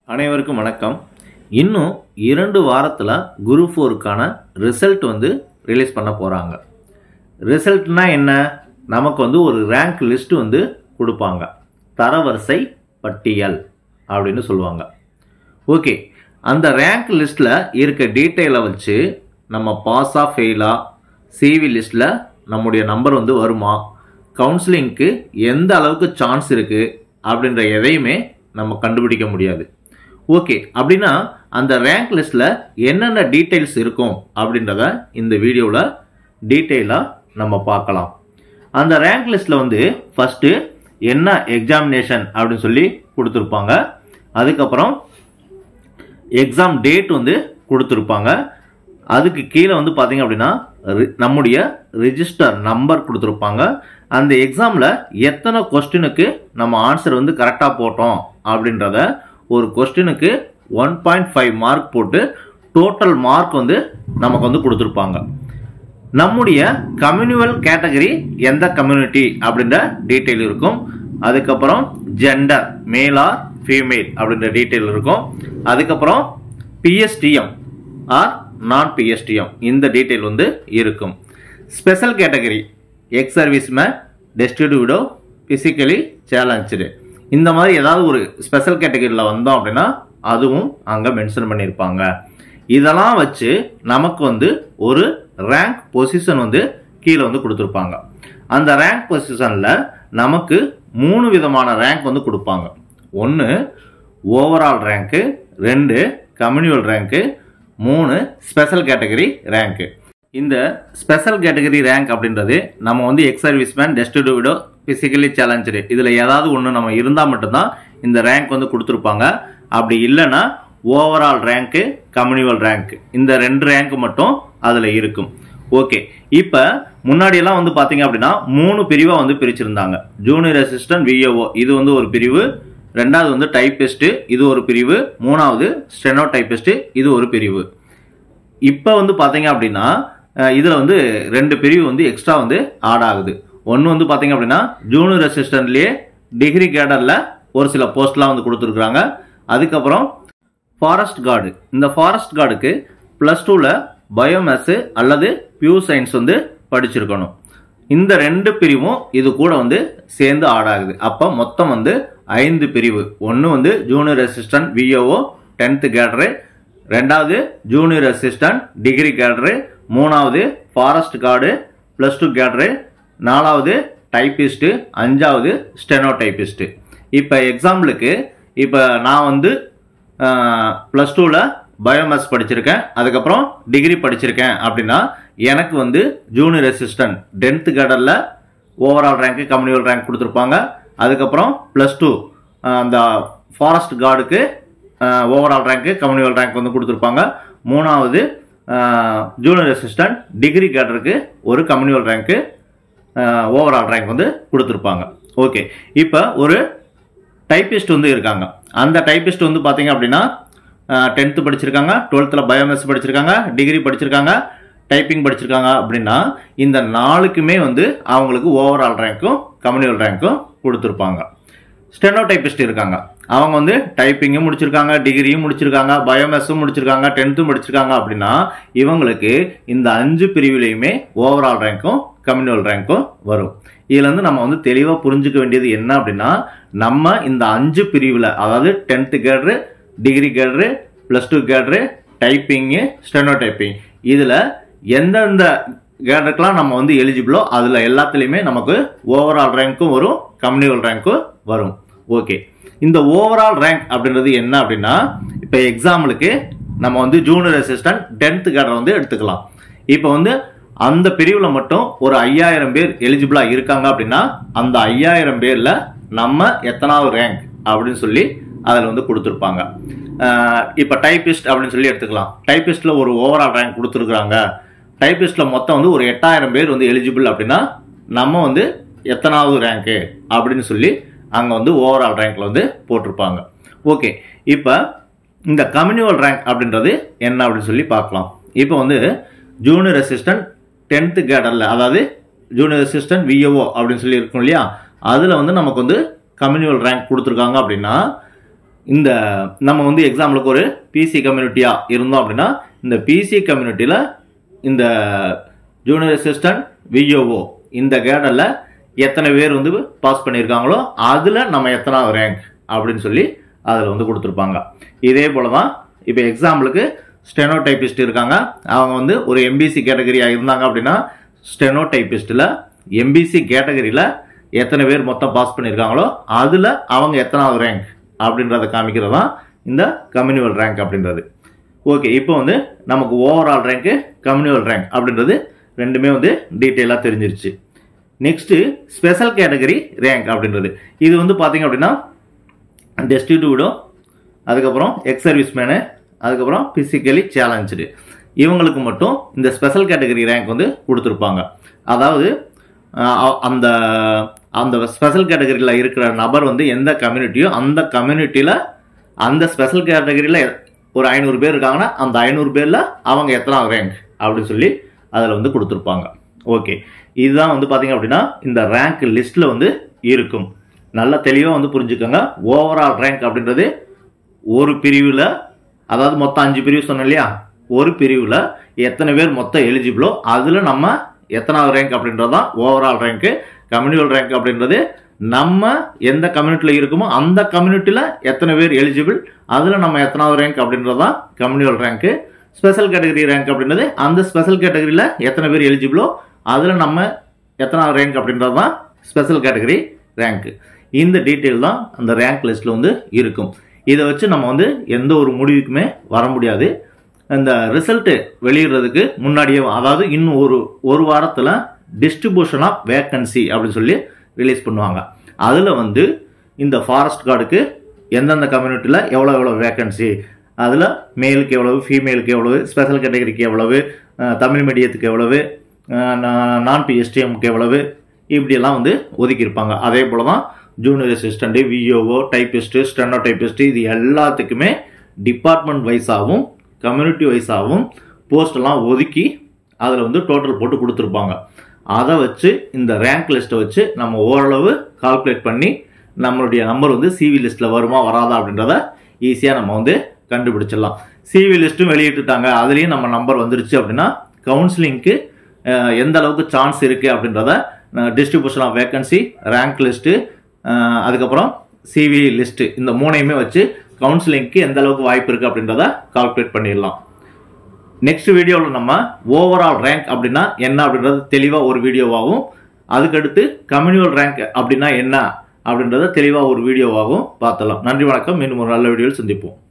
அனைவருக்கும் வணக்கம் இன்னும் இரண்டு வாரத்தில் குரு ஃபோருக்கான ரிசல்ட் வந்து ரிலீஸ் பண்ண போகிறாங்க ரிசல்ட்னா என்ன நமக்கு வந்து ஒரு ரேங்க் லிஸ்ட் வந்து கொடுப்பாங்க தரவரிசை பட்டியல் அப்படின்னு சொல்லுவாங்க ஓகே அந்த ரேங்க் லிஸ்ட்டில் இருக்க டீட்டெயிலை வச்சு நம்ம பாஸா ஃபெயிலா சிவி லிஸ்ட்டில் நம்முடைய நம்பர் வந்து வருமா கவுன்சிலிங்க்கு எந்த அளவுக்கு சான்ஸ் இருக்குது அப்படின்ற எதையுமே நம்ம கண்டுபிடிக்க முடியாது ஓகே அப்படின்னா அந்த ரேங்க் லிஸ்ட்டில் என்னென்ன டீட்டெயில்ஸ் இருக்கும் அப்படின்றத இந்த வீடியோவில் டீட்டெயிலாக நம்ம பார்க்கலாம் அந்த ரேங்க் லிஸ்ட்டில் வந்து ஃபஸ்ட்டு என்ன எக்ஸாமினேஷன் அப்படின்னு சொல்லி கொடுத்துருப்பாங்க அதுக்கப்புறம் எக்ஸாம் டேட் வந்து கொடுத்துருப்பாங்க அதுக்கு கீழே வந்து பார்த்தீங்க அப்படின்னா ரி- நம்முடைய ரிஜிஸ்டர் நம்பர் கொடுத்துருப்பாங்க அந்த எக்ஸாமில் எத்தனை கொஸ்டினுக்கு நம்ம ஆன்சர் வந்து கரெக்டாக போட்டோம் அப்படின்றத ஒரு கொஸ்டினுக்கு ஒன் பாயிண்ட் ஃபைவ் மார்க் போட்டு டோட்டல் மார்க் வந்து நமக்கு வந்து கொடுத்துருப்பாங்க நம்முடைய கம்யூனிவல் கேட்டகரி எந்த கம்யூனிட்டி அப்படின்ற டீட்டெயில் இருக்கும் அதுக்கப்புறம் ஜெண்டர் மேலா ஃபீமேல் அப்படின்ற டீட்டெயில் இருக்கும் அதுக்கப்புறம் பிஎஸ்டிஎம் ஆர் நான் பிஎஸ்டிஎம் இந்த டீட்டெயில் வந்து இருக்கும் ஸ்பெஷல் கேட்டகரி எக்ஸ் சர்வீஸ்மேன் டெஸ்டிடியூடோ ஃபிசிக்கலி சேலஞ்சு இந்த மாதிரி ஏதாவது ஒரு ஸ்பெஷல் கேட்டகரியில் வந்தோம் அப்படின்னா அதுவும் அங்கே மென்ஷன் பண்ணியிருப்பாங்க இதெல்லாம் வச்சு நமக்கு வந்து ஒரு ரேங்க் பொசிஷன் வந்து கீழே வந்து கொடுத்துருப்பாங்க அந்த ரேங்க் பொசிஷனில் நமக்கு மூணு விதமான ரேங்க் வந்து கொடுப்பாங்க ஒன்று ஓவரால் ரேங்க்கு ரெண்டு கம்யூனிவல் ரேங்க்கு மூணு ஸ்பெஷல் கேட்டகரி ரேங்க்கு இந்த ஸ்பெஷல் கேட்டகரி ரேங்க் அப்படின்றது நம்ம வந்து எக்ஸ் சர்வீஸ்மேன் டெஸ்டிடியூடோ ஃபிசிக்கலி சேலஞ்சு இதில் ஏதாவது ஒன்று நம்ம இருந்தால் மட்டும்தான் இந்த ரேங்க் வந்து கொடுத்துருப்பாங்க அப்படி இல்லைன்னா ஓவரால் ரேங்க்கு கம்யூனிவல் ரேங்க் இந்த ரெண்டு ரேங்க் மட்டும் அதில் இருக்கும் ஓகே இப்போ முன்னாடியெல்லாம் வந்து பார்த்தீங்க அப்படின்னா மூணு பிரிவாக வந்து பிரிச்சிருந்தாங்க ஜூனியர் அசிஸ்டன்ட் விஏஓ இது வந்து ஒரு பிரிவு ரெண்டாவது வந்து டைப்பிஸ்ட் இது ஒரு பிரிவு மூணாவது ஸ்டெனோ டைப்பிஸ்ட் இது ஒரு பிரிவு இப்போ வந்து பார்த்தீங்க அப்படின்னா அஹ், இதுல வந்து ரெண்டு பிரிவு வந்து எக்ஸ்ட்ரா வந்து ஆட் ஆகுது ஒன்று வந்து பார்த்தீங்க அப்படின்னா ஜூனியர் அசிஸ்டன்ட்லேயே டிகிரி கேடரில் ஒரு சில போஸ்ட்லாம் வந்து கொடுத்துருக்குறாங்க அதுக்கப்புறம் ஃபாரஸ்ட் கார்டு இந்த ஃபாரஸ்ட் கார்டுக்கு ப்ளஸ் டூவில் பயோமேஸு அல்லது பியூர் சயின்ஸ் வந்து படிச்சிருக்கணும் இந்த ரெண்டு பிரிவும் இது கூட வந்து சேர்ந்து ஆட் ஆகுது அப்போ மொத்தம் வந்து ஐந்து பிரிவு ஒன்று வந்து junior assistant VAO tenth cadre ரெண்டாவது ஜூனியர் அசிஸ்டன்ட் டிகிரி கேடரு மூணாவது forest guard plus two cadre நாலாவது டைப்பிஸ்ட்டு அஞ்சாவது ஸ்டெனோ டைப்பிஸ்ட்டு இப்போ எக்ஸாம்பிளுக்கு இப்போ நான் வந்து ப்ளஸ் டூவில் பயோமேஸ் படிச்சிருக்கேன் அதுக்கப்புறம் டிகிரி படிச்சிருக்கேன் அப்படின்னா எனக்கு வந்து ஜூனியர் அசிஸ்டன்ட் டென்த்து கேடரில் ஓவரால் ரேங்க்கு கம்யூனிவல் ரேங்க் கொடுத்துருப்பாங்க அதுக்கப்புறம் ப்ளஸ் டூ அந்த ஃபாரஸ்ட் கார்டுக்கு ஓவரால் ரேங்க்கு கம்யூனிவல் ரேங்க் வந்து கொடுத்துருப்பாங்க மூணாவது ஜூனியர் அசிஸ்டன்ட் டிகிரி கேடருக்கு ஒரு கம்யூனிவல் ரேங்க்கு ஓவரால் ரேங்க் வந்து கொடுத்துருப்பாங்க ஓகே இப்போ ஒரு டைப்பிஸ்ட் வந்து இருக்காங்க அந்த டைப்பிஸ்ட் வந்து பார்த்தீங்க அப்படின்னா டென்த்து படிச்சிருக்காங்க டுவெல்த்தில் பயோமேத்ஸ் படிச்சிருக்காங்க டிகிரி படிச்சிருக்காங்க டைப்பிங் படிச்சிருக்காங்க அப்படின்னா இந்த நாலுக்குமே வந்து அவங்களுக்கு ஓவரால் ரேங்க்கும் கம்யூனிவல் ரேங்க்கும் கொடுத்துருப்பாங்க ஸ்டெனோ டைப்பிஸ்ட் இருக்காங்க அவங்க வந்து டைப்பிங்கும் முடிச்சிருக்காங்க டிகிரியும் முடிச்சிருக்காங்க பயோமேஸும் முடிச்சிருக்காங்க டென்த்தும் முடிச்சிருக்காங்க அப்படின்னா இவங்களுக்கு இந்த அஞ்சு பிரிவுலையுமே ஓவரால் ரேங்க்கும் கம்யூனிவல் ரேங்க்கும் வரும் இதுல இருந்து நம்ம வந்து தெளிவாக புரிஞ்சுக்க வேண்டியது என்ன அப்படின்னா நம்ம இந்த அஞ்சு பிரிவில் அதாவது tenth cadre degree cadre plus two cadre typing steno typing இதில் எந்தெந்த கேடருக்கெலாம் நம்ம வந்து எலிஜிபிளோ அதில் எல்லாத்துலேயுமே நமக்கு ஓவரால் ரேங்க்கும் வரும் கம்யூனிவல் ரேங்க்கும் வரும் ஓகே இந்த ஓவரால் ரேங்க் அப்படின்றது என்ன அப்படின்னா இப்போ எக்ஸாம்பிளுக்கு நம்ம வந்து ஜூனியர் அசிஸ்டன்ட் டென்த்து கேடரை வந்து எடுத்துக்கலாம் இப்போ வந்து அந்த பிரிவில் மட்டும் ஒரு ஐயாயிரம் பேர் எலிஜிபிளாக இருக்காங்க அப்படின்னா அந்த ஐயாயிரம் பேரில் நம்ம எத்தனாவது ரேங்க் அப்படின்னு சொல்லி அதில் வந்து கொடுத்துருப்பாங்க இப்போ டைப்பிஸ்ட் அப்படின்னு சொல்லி எடுத்துக்கலாம் டைப்பிஸ்ட்டில் ஒரு ஓவரால் ரேங்க் கொடுத்துருக்குறாங்க டைப்பிஸ்ட்டில் மொத்தம் வந்து ஒரு எட்டாயிரம் பேர் வந்து எலிஜிபிள் அப்படின்னா நம்ம வந்து எத்தனாவது ரேங்க்கு அப்படின்னு சொல்லி அங்கே வந்து ஓவரால் ரேங்க்ல வந்து போட்டிருப்பாங்க ஓகே இப்போ இந்த கம்யூனிவல் ரேங்க் அப்படின்றது என்ன அப்படின்னு சொல்லி பார்க்கலாம் இப்போ வந்து ஜூனியர் அசிஸ்டன்ட் டென்த்து கேடரில் அதாவது ஜூனியர் அசிஸ்டன்ட் விஏஓ அப்படின்னு சொல்லி இருக்கும் இல்லையா அதில் வந்து நமக்கு வந்து கம்யூனிவல் ரேங்க் கொடுத்துருக்காங்க அப்படின்னா இந்த நம்ம வந்து எக்ஸாம்பிளுக்கு ஒரு பிசி கம்யூனிட்டியாக இருந்தோம் அப்படின்னா இந்த பிசி கம்யூனிட்டியில் இந்த ஜூனியர் அசிஸ்டன்ட் விஓஓ இந்த கேடரில் எத்தனை பேர் வந்து பாஸ் பண்ணியிருக்காங்களோ அதில் நம்ம எத்தனாவது ரேங்க் அப்படின்னு சொல்லி அதில் வந்து கொடுத்துருப்பாங்க இதே போல தான் இப்போ எக்ஸாம்பிளுக்கு ஸ்டெனோ டைப்பிஸ்ட் இருக்காங்க அவங்க வந்து ஒரு எம்பிசி கேட்டகரியாக இருந்தாங்க அப்படின்னா ஸ்டெனோ டைப்பிஸ்ட்டில் எம்பிசி கேட்டகரியில் எத்தனை பேர் மொத்தம் பாஸ் பண்ணியிருக்காங்களோ அதில் அவங்க எத்தனாவது ரேங்க் அப்படின்றத காமிக்கிறது தான் இந்த கம்யூனிவல் ரேங்க் அப்படின்றது ஓகே இப்போ வந்து நமக்கு ஓவரால் ரேங்க்கு கம்யூனிவல் ரேங்க் அப்படின்றது ரெண்டுமே வந்து டீட்டெயிலாக தெரிஞ்சிருச்சு நெக்ஸ்ட்டு ஸ்பெஷல் கேட்டகரி ரேங்க் அப்படின்றது இது வந்து பார்த்தீங்க அப்படின்னா டெஸ்டிடியூடோ அதுக்கப்புறம் எக்ஸ் சர்வீஸ் மேனு அதுக்கப்புறம் ஃபிசிக்கலி சேலஞ்சு இவங்களுக்கு மட்டும் இந்த ஸ்பெஷல் கேட்டகரி ரேங்க் வந்து கொடுத்துருப்பாங்க அதாவது அஹ், அந்த அந்த ஸ்பெஷல் கேட்டகரியில் இருக்கிற நபர் வந்து எந்த கம்யூனிட்டியோ அந்த கம்யூனிட்டியில் அந்த ஸ்பெஷல் கேட்டகரியில் ஒரு ஐநூறு பேர் இருக்காங்கன்னா அந்த ஐநூறு பேரில் அவங்க எத்தனாவது ரேங்க் அப்படின்னு சொல்லி அதில் வந்து கொடுத்துருப்பாங்க ஓகே இதுதான் வந்து பார்த்தீங்க அப்படின்னா இந்த ரேங்க் லிஸ்ட்டில் வந்து இருக்கும் நல்ல தெளிவாக வந்து புரிஞ்சுக்கோங்க ஓவரால் ரேங்க் அப்படின்றது ஒரு பிரிவில் அதாவது மொத்தம் அஞ்சு பிரிவு சொன்னோம் இல்லையா ஒரு பிரிவில் எத்தனை பேர் மொத்தம் எலிஜிபிளோ அதில் நம்ம எத்தனாவது ரேங்க் அப்படின்றது தான் ஓவரால் ரேங்க்கு கம்யூனிவல் ரேங்க் அப்படின்றது நம்ம எந்த கம்யூனிட்டியில் இருக்குமோ அந்த கம்யூனிட்டியில் எத்தனை பேர் எலிஜிபிள் அதில் நம்ம எத்தனாவது ரேங்க் அப்படின்றது தான் communal rank special category rank அப்படின்றது அந்த ஸ்பெஷல் கேட்டகரியில் எத்தனை பேர் எலிஜிபிளோ அதில் நம்ம எத்தனாவது ரேங்க் அப்படின்றது தான் ஸ்பெஷல் கேட்டகரி ரேங்க்கு இந்த டீட்டெயில் தான் அந்த ரேங்க் லிஸ்ட்டில் வந்து இருக்கும் இதை வச்சு நம்ம வந்து எந்த ஒரு முடிவுக்குமே வர முடியாது இந்த ரிசல்ட்டு வெளியிடுறதுக்கு முன்னாடியே அதாவது இன்னும் ஒரு ஒரு வாரத்தில் டிஸ்ட்ரிபியூஷன் ஆஃப் வேக்கன்சி அப்படின்னு சொல்லி ரிலீஸ் பண்ணுவாங்க அதில் வந்து இந்த ஃபாரஸ்ட் கார்டுக்கு எந்தெந்த கம்யூனிட்டியில் எவ்வளோ எவ்வளோ வேக்கன்சி அதில் மேலுக்கு எவ்வளவு ஃபீமேலுக்கு எவ்வளவு ஸ்பெஷல் கேட்டகரிக்கு எவ்வளவு அஹ், தமிழ் மீடியத்துக்கு எவ்வளவு நான் பிஎஸ்டிஎம்க்கு எவ்வளவு இப்படியெல்லாம் வந்து ஒதுக்கியிருப்பாங்க அதே போல தான் junior assistant VAO typist steno typist இது எல்லாத்துக்குமே டிபார்ட்மெண்ட் வைஸாகவும் கம்யூனிட்டி வைஸாகவும் போஸ்டெல்லாம் ஒதுக்கி அதில் வந்து டோட்டல் போட்டு கொடுத்துருப்பாங்க அதை வச்சு இந்த ரேங்க் லிஸ்ட்டை வச்சு நம்ம ஓரளவு கால்குலேட் பண்ணி நம்மளுடைய நம்பர் வந்து சிவி லிஸ்ட்டில் வருமா வராதா அப்படின்றத ஈஸியாக நம்ம வந்து கண்டுபிடிச்சிடலாம் சிவி லிஸ்ட்டும் வெளியிட்டுட்டாங்க அதுலேயும் நம்ம நம்பர் வந்துருச்சு அப்படின்னா கவுன்சிலிங்க்கு எந்த அளவுக்கு சான்ஸ் இருக்குது அப்படின்றத distribution of vacancy rank list அதுக்கப்புறம் சிவி லிஸ்ட்டு இந்த மூணையுமே வச்சு கவுன்சிலிங்க்கு எந்த அளவுக்கு வாய்ப்பு இருக்குது அப்படின்றத கால்குலேட் பண்ணிடலாம் நெக்ஸ்ட் வீடியோவில் நம்ம ஓவரால் ரேங்க் அப்படின்னா என்ன அப்படின்றது தெளிவாக ஒரு வீடியோவாகவும் அதுக்கடுத்து கம்யூனிவல் ரேங்க் அப்படின்னா என்ன அப்படின்றத தெளிவாக ஒரு வீடியோவாகவும் பார்த்தலாம் நன்றி வணக்கம் மீண்டும் ஒரு நல்ல வீடியோவில் சந்திப்போம்